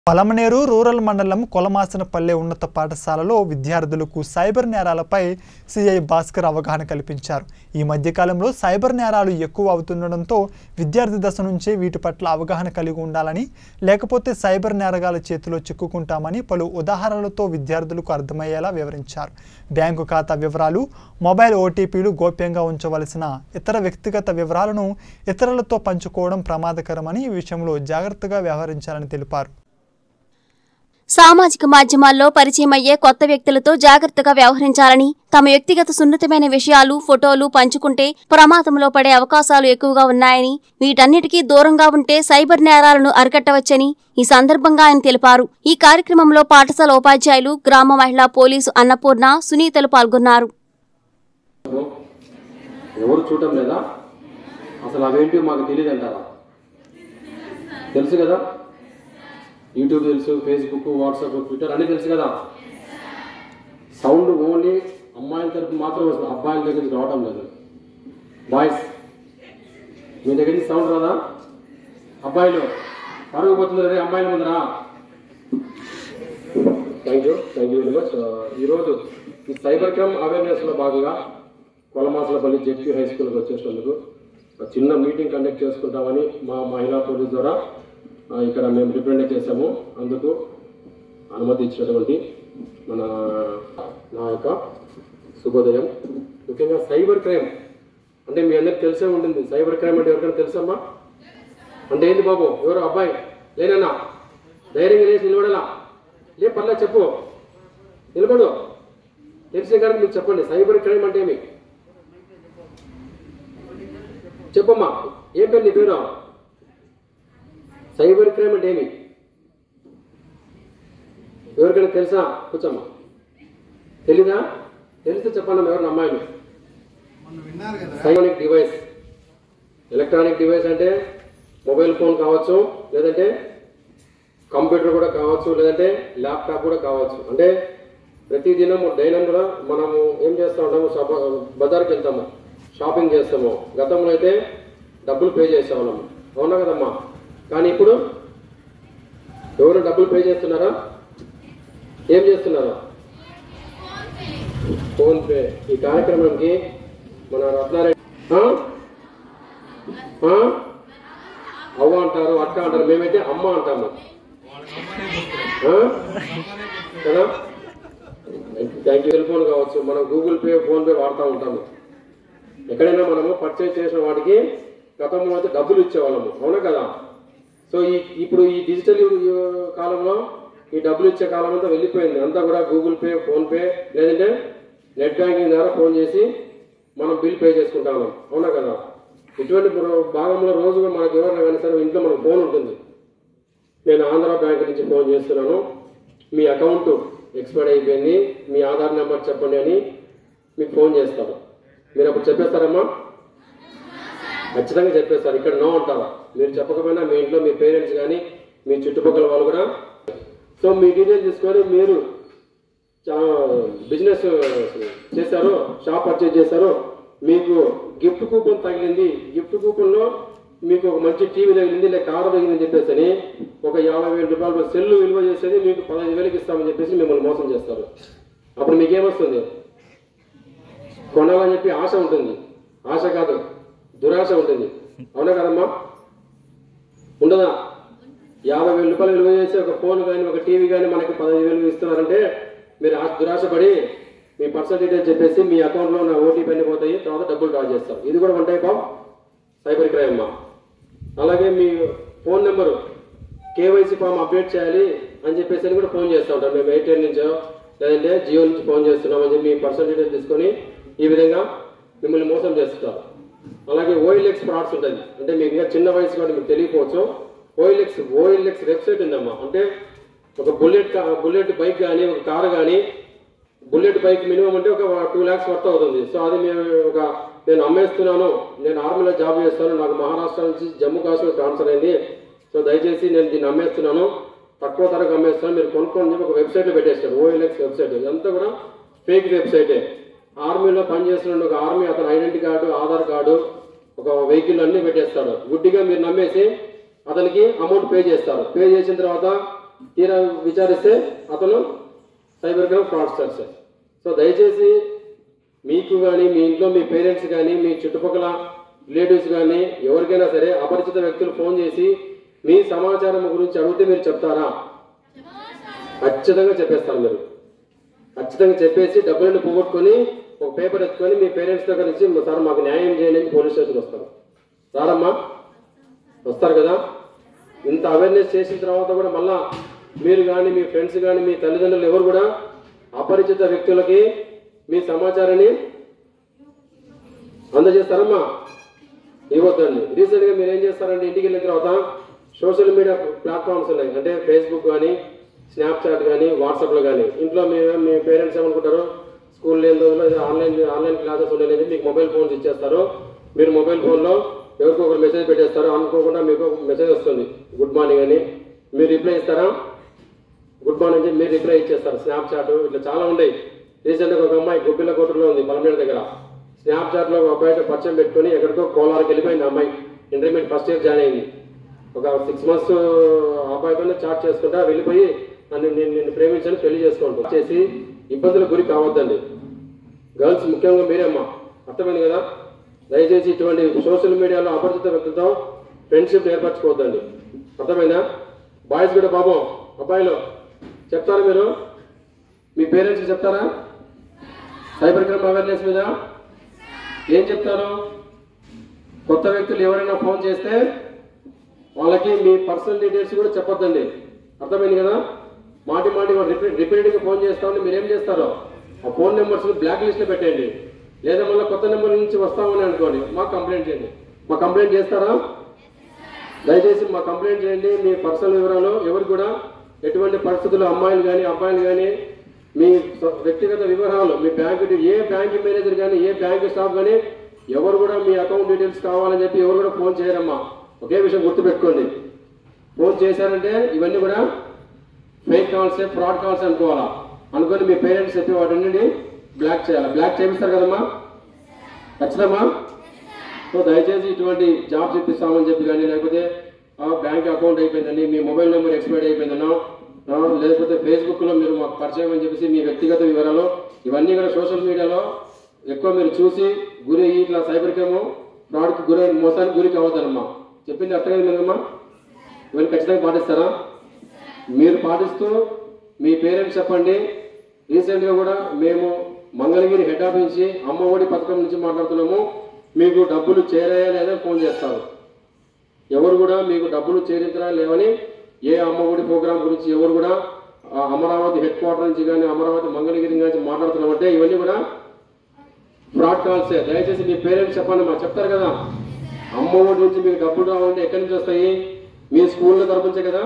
Palamaner rural మండలం కొలమాసనపల్లె ఉన్నత పాఠశాలలో విద్యార్థులకు సైబర్ నేరాలపై సిఐ భాస్కర్ అవగాహన కల్పించారు ఈ మధ్యకాలంలో సైబర్ నేరాలు ఎక్కువ అవుతుండడంతో విద్యార్థి దశ నుంచే వీటి పట్ల అవగాహన కలిగి ఉండాలని లేకపోతే సైబర్ నేరగాల చేతిలో చిక్కుకుంటామని పలు ఉదాహరణలతో విద్యార్థులకు అర్థమయ్యేలా వివరించారు బ్యాంకు ఖాతా వివరాలు మొబైల్ ఓటీపీలు గోప్యంగా ఉంచవలసిన ఇతర వ్యక్తిగత వివరాలను ఇతరులతో పంచుకోవడం ప్రమాదకరమని ఈ విషయంలో జాగ్రత్తగా వ్యవహరించాలని తెలిపారు సామాజిక మాధ్యమాల్లో పరిచయం అయ్యే కొత్త వ్యక్తులతో జాగ్రత్తగా వ్యవహరించాలని తమ వ్యక్తిగత సున్నితమైన విషయాలు ఫోటోలు పంచుకుంటే ప్రమాదంలో పడే అవకాశాలు ఎక్కువగా ఉన్నాయని వీటన్నిటికీ దూరంగా ఉంటే సైబర్ నేరాలను అరికట్టవచ్చని ఈ సందర్భంగా ఆయన తెలిపారు ఈ కార్యక్రమంలో పాఠశాల ఉపాధ్యాయులు గ్రామ మహిళా పోలీసు అన్నపూర్ణ సునీతలు పాల్గొన్నారు ఎవరు చూడటం లేదా అసలు అవేంటి మాకు తెలియదు అంటారా తెలుసు కదా యూట్యూబ్ తెలుసు ఫేస్బుక్ వాట్సాప్ ట్విట్టర్ అన్నీ తెలుసు కదా సౌండ్ ఓన్లీ అమ్మాయిల తరపు మాత్రం వస్తుంది అబ్బాయిల దగ్గర నుంచి రావటం లేదు బాయ్స్ మీ దగ్గర నుంచి సౌండ్ రాదా అబ్బాయిలు పరుగు పోతుంది రే అమ్మాయిల ముందరా thank you thank you very much ఈరోజు ఈ సైబర్ క్రైమ్ అవేర్నెస్లో భాగంగా కొలమాసలపల్లి జెడ్పీ హై స్కూల్కి వచ్చేసినందుకు ఒక చిన్న మీటింగ్ కండక్ట్ చేసుకుంటామని మా మహిళా పోలీస్ ద్వారా ఆ, ఇక్కడ మేము రిప్రజెంట్ చేశాము అందుకు అనుమతి ఇచ్చినటువంటి మన నా యొక్క శుభోదయం ముఖ్యంగా సైబర్ క్రైమ్ అంటే మీ అందరికి తెలిసే ఉంటుంది సైబర్ క్రైమ్ అంటే ఎవరికైనా తెలుసమ్మా అంటే ఏంటి బాబు ఎవరు అబ్బాయి లేనన్నా ధైర్యంగా లేచి నిలబడలా లే పర్లే చెప్పు నిలబడు తెలిసిన కనుక మీరు చెప్పండి సైబర్ క్రైమ్ అంటే ఏమి చెప్పమ్మా ఏం పేరు నీ పేరు సైబర్ క్రైమ్ అంటే ఏమి ఎవరికైనా తెలుసా కూర్చోమ్మా తెలీదా తెలిస్తే చెప్పండి ఎవరిని అమ్మాయిలు సైబోనిక్ డివైస్ ఎలక్ట్రానిక్ డివైస్ అంటే మొబైల్ ఫోన్ కావచ్చు లేదంటే కంప్యూటర్ కూడా కావచ్చు లేదంటే ల్యాప్టాప్ కూడా కావచ్చు అంటే ప్రతి దినం దైనందిన మనము ఏం చేస్తూ ఉంటాము షాప్ బజార్కి వెళ్తాము షాపింగ్ చేస్తాము గతంలో అయితే డబ్బులు పే చేసేవాళ్ళము అవునా కదమ్మా కానీ ఇప్పుడు ఎవరు డబ్బులు పే చేస్తున్నారా ఏం చేస్తున్నారా ఫోన్ పే ఈ కార్యక్రమానికి మన రత్నారెడ్డి ఆ? ఆ? అవ్వ అంటారు అక్క అంటారు మేమైతే అమ్మ అంటాము ఆ? కదా థ్యాంక్ యూ సెల్ ఫోన్ కావచ్చు మనం గూగుల్ పే ఫోన్ పే వాడుతూ ఉంటాము ఎక్కడైనా మనము పర్చేజ్ చేసిన వాటికి గతంలో అయితే డబ్బులు ఇచ్చేవాళ్ళము అవునా కదా సో ఈ ఇప్పుడు ఈ డిజిటల్ యు- కాలంలో ఈ డబ్బులు ఇచ్చే కాలం అంతా వెళ్ళిపోయింది అంతా కూడా గూగుల్ పే ఫోన్ పే లేదంటే నెట్ బ్యాంకింగ్ ద్వారా ఫోన్ చేసి మనం బిల్ పే చేసుకుంటాము అవునా కదా ఇటువంటి ప్ర- భాగంలో రోజు కూడా మనకి ఎవరైనా కానీ సరే ఇంట్లో మనకు ఫోన్ ఉంటుంది నేను ఆంధ్ర బ్యాంక్ నుంచి ఫోన్ చేస్తున్నాను మీ అకౌంట్ ఎక్స్పైర్ అయిపోయింది మీ ఆధార్ నెంబర్ చెప్పండి అని మీకు ఫోన్ చేస్తాము మీరు అప్పుడు చెప్పేస్తారమ్మా ఖచ్చితంగా చెప్పేస్తారు ఇక్కడ నో అంటారా మీరు చెప్పకపోయినా మీ ఇంట్లో మీ పేరెంట్స్ కానీ మీ చుట్టుపక్కల వాళ్ళు కూడా సో మీ డీటెయిల్స్ తీసుకొని మీరు బిజినెస్ చేశారు షాప్ పర్చేజ్ చేశారు మీకు గిఫ్ట్ కూపన్ తగిలింది గిఫ్ట్ కూపన్లో మీకు ఒక మంచి టీవీ తగిలింది లేక కారు తగిలిందని చెప్పేసి అని ఒక యాభై వేల రూపాయలు సెల్లు విలువ చేసేది మీకు పదహైదు వేలకి ఇస్తామని చెప్పేసి మిమ్మల్ని మోసం చేస్తారు అప్పుడు మీకేమొస్తుంది కొనాలని చెప్పి ఆశ ఉంటుంది ఆశ కాదు దురాశ ఉంటుంది అవునా కదమ్మా ఉండదా యాభై వేల రూపాయలు విలువ చేసి ఒక ఫోన్ కానీ ఒక టీవీ కానీ మనకి పదహైదు వేలు ఇస్తున్నారంటే మీరు ఆ దురాశపడి మీ పర్సనల్ డీటెయిల్స్ చెప్పేసి మీ అకౌంట్లో ఉన్న ఓటీపీ అన్ని పోతాయి తర్వాత డబ్బులు డ్రా చేస్తారు ఇది కూడా one type of cyber crime అమ్మా అలాగే మీ phone number KYC form update చేయాలి అని చెప్పేసి అని కూడా ఫోన్ చేస్తూ ఉంటాం మేము ఎయిర్టెల్ నుంచో లేదంటే జియో నుంచి ఫోన్ చేస్తున్నాం అని చెప్పి మీ పర్సనల్ డీటెయిల్స్ తీసుకొని ఈ విధంగా మిమ్మల్ని మోసం చేస్తారు అలాగే ఓఎల్ఎక్స్ ఫ్రాడ్స్ ఉంటుంది అంటే మీకు ఇంకా చిన్న వయసు కాబట్టి మీకు తెలియకపోవచ్చు ఓఎల్ఎక్స్ ఓఎల్ఎక్స్ వెబ్సైట్ ఉందమ్మా అంటే ఒక బుల్లెట్ కా- బుల్లెట్ బైక్ కానీ ఒక కారు కానీ బుల్లెట్ బైక్ మినిమం అంటే ఒక టూ ల్యాక్స్ వర్త్ అవుతుంది సో అది మేము ఒక నేను అమ్మేస్తున్నాను నేను ఆర్మీలో జాబ్ చేస్తాను నాకు మహారాష్ట్ర నుంచి జమ్మూ కాశ్మీర్ ట్రాన్స్ఫర్ అయింది సో దయచేసి నేను దీన్ని అమ్మేస్తున్నాను తక్కువ ధరకు అమ్మేస్తున్నాను మీరు కొనుక్కోండి అని చెప్పి ఒక వెబ్సైట్లో పెట్టేస్తారు ఓఎల్ఎక్స్ వెబ్సైట్ ఇదంతా కూడా ఫేక్ వెబ్సైటే ఆర్మీలో పనిచేస్తున్న ఒక ఆర్మీ అతని ఐడెంటిటీ కార్డు ఆధార్ కార్డు ఒక వెహికల్ అన్ని పెట్టేస్తాడు గుడ్డిగా మీరు నమ్మేసి అతనికి అమౌంట్ పే చేస్తారు పే చేసిన తర్వాత తీరా విచారిస్తే అతను సైబర్ క్రైమ్ ఫ్రాడ్స్టర్స్ సో దయచేసి మీకు కానీ మీ ఇంట్లో మీ పేరెంట్స్ కానీ మీ చుట్టుపక్కల రిలేటివ్స్ కానీ ఎవరికైనా సరే అపరిచిత వ్యక్తులు ఫోన్ చేసి మీ సమాచారం గురించి అడిగితే మీరు చెప్తారా ఖచ్చితంగా చెప్పేస్తారు మీరు ఖచ్చితంగా చెప్పేసి డబ్బులను పోగొట్టుకొని ఒక పేపర్ ఎత్తుకొని మీ పేరెంట్స్ దగ్గర నుంచి సార్ మాకు న్యాయం చేయండి అని పోలీస్ స్టేషన్కి వస్తారు రారమ్మా వస్తారు కదా ఇంత అవేర్నెస్ చేసిన తర్వాత కూడా మళ్ళా మీరు కానీ మీ ఫ్రెండ్స్ కానీ మీ తల్లిదండ్రులు ఎవరు కూడా అపరిచిత వ్యక్తులకి మీ సమాచారాన్ని అందజేస్తారమ్మా ఇవ్వద్దండి రీసెంట్గా మీరు ఏం చేస్తారంటే ఇంటికి వెళ్ళిన తర్వాత సోషల్ మీడియా ప్లాట్ఫామ్స్ ఉన్నాయి అంటే ఫేస్బుక్ కానీ స్నాప్చాట్ కానీ వాట్సాప్లో కానీ ఇంట్లో మీ మీ పేరెంట్స్ ఏమనుకుంటారు స్కూల్ లేని రోజుల్లో ఇది ఆన్లైన్ ఆన్లైన్ క్లాసెస్ ఉండేది మీకు మొబైల్ ఫోన్స్ ఇచ్చేస్తారు మీరు మొబైల్ ఫోన్లో ఎవరికో ఒకరు మెసేజ్ పెట్టేస్తారు అనుకోకుండా మీకు మెసేజ్ వస్తుంది గుడ్ మార్నింగ్ అని మీరు రిప్లై ఇస్తారా గుడ్ మార్నింగ్ అని మీరు రిప్లై ఇచ్చేస్తారు స్నాప్చాట్ ఇట్లా చాలా ఉన్నాయి రీసెంట్గా ఒక అమ్మాయి గుబ్బిల కోటలో ఉంది పలమేడ దగ్గర స్నాప్చాట్లో ఒక అబ్బాయితో పరిచయం పెట్టుకొని ఎక్కడికో కోలార్కి వెళ్ళిపోయింది ఆ అమ్మాయి ఇంటర్మీడియట్ ఫస్ట్ ఇయర్ జాయిన్ అయింది ఒక సిక్స్ మంత్స్ అబ్బాయితోనే చాట్ చేసుకుంటా వెళ్ళిపోయి నన్ను నేను నిన్ను ప్రేమించని పెళ్లి చేసుకుంటూ చేసి ఇబ్బందులకు గురి కావద్దండి గర్ల్స్ ముఖ్యంగా మీరే అమ్మా అర్థమైంది కదా దయచేసి ఇటువంటి సోషల్ మీడియాలో అపరిచిత వ్యక్తులతో ఫ్రెండ్షిప్ ఏర్పరచుకోవద్దండి అర్థమైందా బాయ్స్ కూడా పాపం అబ్బాయిలు చెప్తారా మీరు మీ పేరెంట్స్కి చెప్తారా సైబర్ క్రైమ్ అవేర్నెస్ మీద ఏం చెప్తారు కొత్త వ్యక్తులు ఎవరైనా ఫోన్ చేస్తే వాళ్ళకి మీ పర్సనల్ డీటెయిల్స్ కూడా చెప్పొద్దండి అర్థమైంది కదా మాటి మాటి రిపీట్ రిపీటెడ్గా ఫోన్ చేస్తామని మీరేం చేస్తారో ఆ ఫోన్ నెంబర్స్ బ్లాక్ లిస్ట్లో పెట్టండి లేదా మళ్ళీ కొత్త నెంబర్ నుంచి వస్తామని అనుకోండి మాకు కంప్లైంట్ చేయండి మా కంప్లైంట్ చేస్తారా దయచేసి మా కంప్లైంట్ చేయండి మీ పర్సనల్ వివరాలు ఎవరు కూడా ఎటువంటి పరిస్థితుల్లో అమ్మాయిలు కానీ అబ్బాయిలు కానీ మీ స- వ్యక్తిగత వివరాలు మీ బ్యాంక్ డి- ఏ బ్యాంక్ మేనేజర్ కానీ ఏ బ్యాంక్ స్టాఫ్ కానీ ఎవరు కూడా మీ అకౌంట్ డీటెయిల్స్ కావాలని చెప్పి ఎవరు కూడా ఫోన్ చేయరమ్మా ఒకే విషయం గుర్తుపెట్టుకోండి ఫోన్ చేశారంటే ఇవన్నీ కూడా ఫేక్ కాల్స్ ఫ్రాడ్ కాల్స్ అనుకోవాలా అనుకొని మీ పేరెంట్స్ చెప్పి వాటిని బ్లాక్ చేయాలి బ్లాక్ చేపిస్తారు కదమ్మా ఖచ్చితమా సో దయచేసి ఇటువంటి జాబ్స్ ఇప్పిస్తామని చెప్పి కానీ లేకపోతే ఆ, బ్యాంక్ అకౌంట్ అయిపోయిందని మీ మొబైల్ నెంబర్ ఎక్స్పైర్ అయిపోయిందనో ఆ, లేకపోతే ఫేస్బుక్లో మీరు మాకు పరిచయం అని చెప్పేసి మీ వ్యక్తిగత వివరాలు ఇవన్నీ కూడా సోషల్ మీడియాలో ఎక్కువ మీరు చూసి గురి అయ్యి ఇట్లా సైబర్ క్రైమ్ ఫ్రాడ్కి గురి మోసానికి గురి కావద్దనమ్మా చెప్పింది అర్థమైంది మీరమ్మా ఇవన్నీ ఖచ్చితంగా పాటిస్తారా మీరు పాటిస్తూ మీ పేరెంట్స్ చెప్పండి రీసెంట్గా కూడా మేము మంగళగిరి హెడ్ ఆఫీస్ నుంచి అమ్మ ఒడి పథకం నుంచి మాట్లాడుతున్నాము మీకు డబ్బులు చేరాయా లేదా ఫోన్ చేస్తారు ఎవరు కూడా మీకు డబ్బులు చేరించరా లేవని ఏ అమ్మ ఒడి ప్రోగ్రాం గురించి ఎవరు కూడా ఆ అమరావతి హెడ్ క్వార్టర్ నుంచి కానీ అమరావతి మంగళగిరి నుంచి మాట్లాడుతున్నామంటే ఇవన్నీ కూడా ఫ్రాడ్ కాల్సే దయచేసి మీ పేరెంట్స్ చెప్పండి మా చెప్తారు కదా అమ్మ ఒడి నుంచి మీకు డబ్బులు రావాలంటే ఎక్కడి నుంచి వస్తాయి మీ స్కూళ్ళ తరపు నుంచే కదా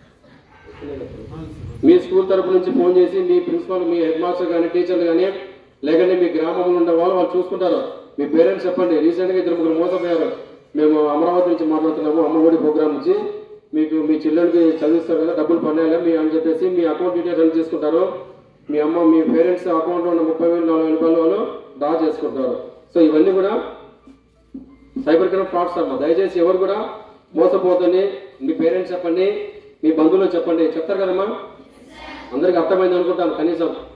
మీ స్కూల్ తరపు నుంచి ఫోన్ చేసి మీ ప్రిన్సిపాల్ మీ హెడ్ మాస్టర్ కానీ టీచర్లు కానీ లేకంటే మీ గ్రామంలో ఉండే వాళ్ళు వాళ్ళు చూసుకుంటారు మీ పేరెంట్స్ చెప్పండి రీసెంట్గా ఇద్దరు ముగ్గురు మోసపోయారు మేము అమరావతి నుంచి మాట్లాడుతున్నాము అమ్మఒడి ప్రోగ్రామ్ నుంచి మీకు మీ చిల్డ్రన్కి చదివిస్తారు కదా డబ్బులు పన్నాయిగా మీ అని చెప్పేసి మీ అకౌంట్ డీటెయిల్స్ అని చేసుకుంటారు మీ అమ్మ మీ పేరెంట్స్ అకౌంట్లో ఉన్న ముప్పై వేలు నలభై వేల రూపాయలు వాళ్ళు డ్రా చేసుకుంటారు సో ఇవన్నీ కూడా సైబర్ క్రైమ్ ఫ్రాడ్స్ అమ్మా దయచేసి ఎవరు కూడా మోసపోతుంది మీ పేరెంట్స్ చెప్పండి మీ బంధువులు చెప్పండి చెప్తారు కదమ్మా అందరికి అర్థమైంది అనుకుంటాను కనీసం